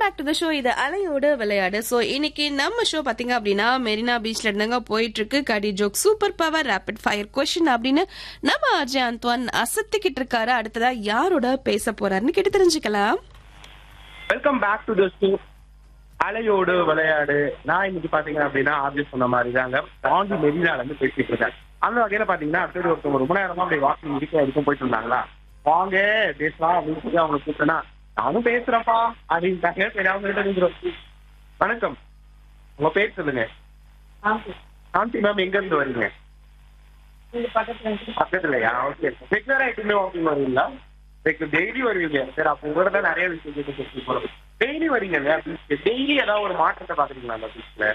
Back to the show இது அலையோடு விளையாடு ஸோ இன்னைக்கு நம்ம ஷோ பாத்தீங்க அப்படின்னா மெரினா பீச்ல இருந்தங்க போயிட்டு இருக்கு கடி joke super power rapid fire question அப்படின்னு நம்ம அஜய் அந்த்வான் அசத்திக்கிட்டு இருக்காரு அடுத்ததா யாரோட பேச போறாருன்னு கேட்டு தெரிஞ்சுக்கலாம் welcome back to the show அலையோடு விளையாடு நான் இன்னைக்கு பாத்தீங்க அப்படின்னா ஆர்ஜி சொன்ன மாதிரி தாங்க பாண்டி மெரினால இருந்து பேசிட்டு இருக்கேன் அந்த வகையில பாத்தீங்கன்னா அடுத்தது ஒருத்தவங்க ரொம்ப நேரமா அப்படி வாக்கிங் முடிக்க வரைக்கும் போயிட்டு இருந்தாங்களா வாங்க பேசலாம் அப்படின்னு சொல்லி அவங்க கூப்பிட்டேன்னா நானும் பேசுறேன்ப்பா அப்படின்ட்டாங்க சரி அவங்க கிட்ட பேசுறோம் வணக்கம் உங்க பேர் சொல்லுங்க சாந்தி மேம் எங்க இருந்து வரீங்க பக்கத்துலயா ஓகே ரெகுலரா எப்பவுமே வாக்கிங் வருவீங்களா டெய்லி வருவீங்க சரி அப்போ உங்கள்கிட்ட நிறைய விஷயம் கேட்டு பேசி போறோம் டெய்லி வரீங்க டெய்லி ஏதாவது ஒரு மாற்றத்தை பாக்குறீங்களா அந்த பீச்ல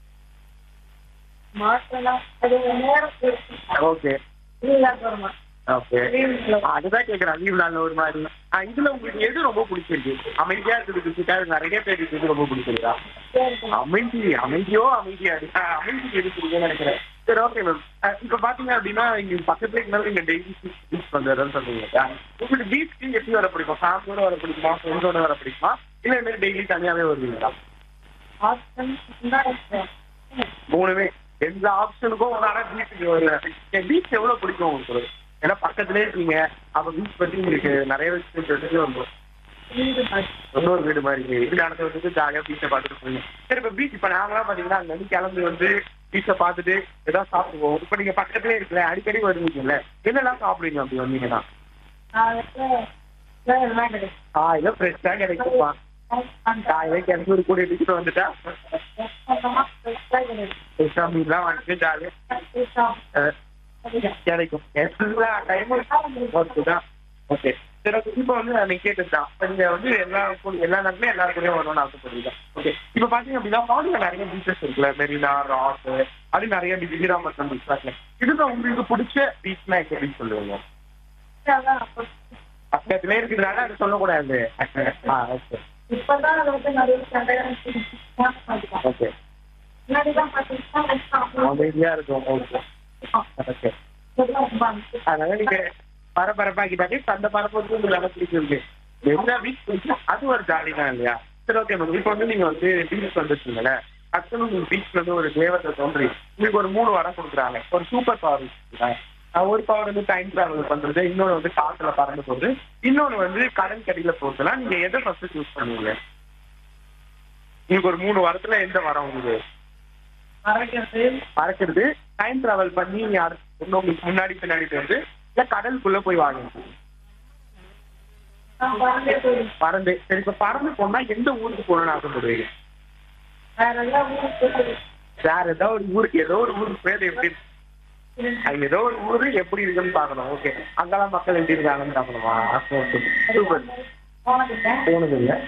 ஓகே ஓகே அதுதான் கேக்குறேன் லீவ் நாள்ல ஒரு மாதிரி ஆ, இதுல உங்களுக்கு எது ரொம்ப பிடிச்சிருக்கு அமைதியா இருக்கிறதுக்கு நிறைய பேர் எது ரொம்ப பிடிச்சிருக்கா அமைதி அமைதியோ அமைதியா இருக்கு. ஆ, அமைதி இருக்குன்னு நினைக்கிறேன் சரி ஓகே மேம் இப்ப பாத்தீங்க அப்படின்னா இங்க பக்கத்துல இருந்தாலும் நீங்க டெய்லி பீச் வந்துடுறேன்னு சொல்றீங்க இல்லையா? உங்களுக்கு பீச்சுக்கு எப்படி வர பிடிக்கும் ஃபேமிலியோட வர பிடிக்குமா ஃப்ரெண்ட்ஸோட வர பிடிக்குமா இல்ல இந்த மாதிரி டெய்லி தனியாவே வருவீங்களா மூணுமே எந்த ஆப்ஷனுக்கும் உங்களால பீச்சுக்கு வருவேன் பீச் எவ்வளவு பிடிக்கும் உங்களுக்கு சொல்லுங்க. ஏன்னா பக்கத்துலயே இருக்கீங்க அப்ப பீச் பத்தி உங்களுக்கு நிறைய விஷயம் தெரிஞ்சு வந்துடும் இன்னொரு வீடு மாதிரி இருக்கு வீடு நடந்து வந்துட்டு ஜாலியா பீச்சை பார்த்துட்டு போவீங்க சரி இப்ப பீச் இப்ப நாங்களாம் பாத்தீங்கன்னா அங்க இருந்து கிளம்பி வந்து பீச்சை பார்த்துட்டு ஏதாவது சாப்பிடுவோம் இப்ப நீங்க பக்கத்துலயே இருக்கல அடிக்கடி வருவீங்கல்ல என்னெல்லாம் சாப்பிடுவீங்க அப்படி வந்தீங்கன்னா காலையில ஃப்ரெஷ்ஷா கிடைக்குமா காலையில கிளம்பி ஒரு கூட எடுத்துட்டு வந்துட்டா ஃப்ரெஷ்ஷா மீன்லாம் வாங்கிட்டு ஜாலியா அஹ், கிடைக்கும் எல்லா டைமும் ஓகே தான் ஓகே சரி ஓகே இப்போ வந்து நான் கேட்டுதான் இப்ப நீங்க வந்து எல்லா கூட- எல்லா நாட்டுலயும் எல்லாரும் கூடயும் வரணும்னு ஆசைப்படுறீங்க ஓகே இப்போ பாத்தீங்க அப்படின்னா பாண்டியில நிறைய பீச்சஸ் இருக்குல்ல மெரினா ராக் அது நிறைய விஜயராமத்தம் பீச் இருக்குல்ல இதுதான் உங்களுக்கு பிடிச்ச பீச்னா எப்படி சொல்லுவீங்க பக்கத்துல இருக்கிறதுனால அது சொல்லக்கூடாது ஆ ஓகே இப்பதான் அது வந்து நிறைய சண்டைகள் ஓகே முன்னாடிதான் பாத்தீங்கன்னா அமைதியா இருக்கும் ஓகே ஓகே அதனால நீங்க பரபரப்பாக்கிட்டாலே அந்த பரபரப்பு உங்களுக்கு நல்லா பிடிச்சிருக்கு எல்லா பீச் பிடிக்கும் அது ஒரு ஜாலி தான் இல்லையா சரி ஓகே மேம் இப்போ வந்து நீங்க வந்து பீச் வந்துருக்கீங்கல்ல அடுத்து நீங்க பீச்ல இருந்து ஒரு தேவத்தை தோன்றி உங்களுக்கு ஒரு மூணு வரம் கொடுக்குறாங்க ஒரு சூப்பர் பவர் கொடுக்குறாங்க ஒரு பவர் வந்து டைம் டிராவல் பண்றது இன்னொன்று வந்து காத்துல பறந்து போகுது இன்னொன்று வந்து கடன் கடியில போகுதுலாம் நீங்க எதை ஃபர்ஸ்ட் சூஸ் பண்ணுவீங்க உங்களுக்கு ஒரு மூணு வாரத்துல எந்த வரம் உங்களுக்கு மறைக்கிறது பறக்கிறது டைம் டிராவல் பண்ணி நீ அடுத்து உங்களுக்கு முன்னாடி பின்னாடி வந்து இல்ல கடலுக்குள்ள போய் வாங்க நான் பறந்து பறந்து சரி இப்ப பறந்து போனா எந்த ஊருக்கு போகணும்னு ஆசைப்படுவீங்க வேற எல்லாம் ஊருக்கு வேற ஏதோ ஒரு ஊருக்கு ஏதோ ஒரு ஊருக்கு பேர் எப்படி அது ஏதோ ஒரு ஊரு எப்படி இருக்குன்னு பாக்கணும் ஓகே அங்கெல்லாம் மக்கள் எப்படி இருக்காங்கன்னு பாக்கணுமா சூப்பர் போனதில்லை போனது இல்ல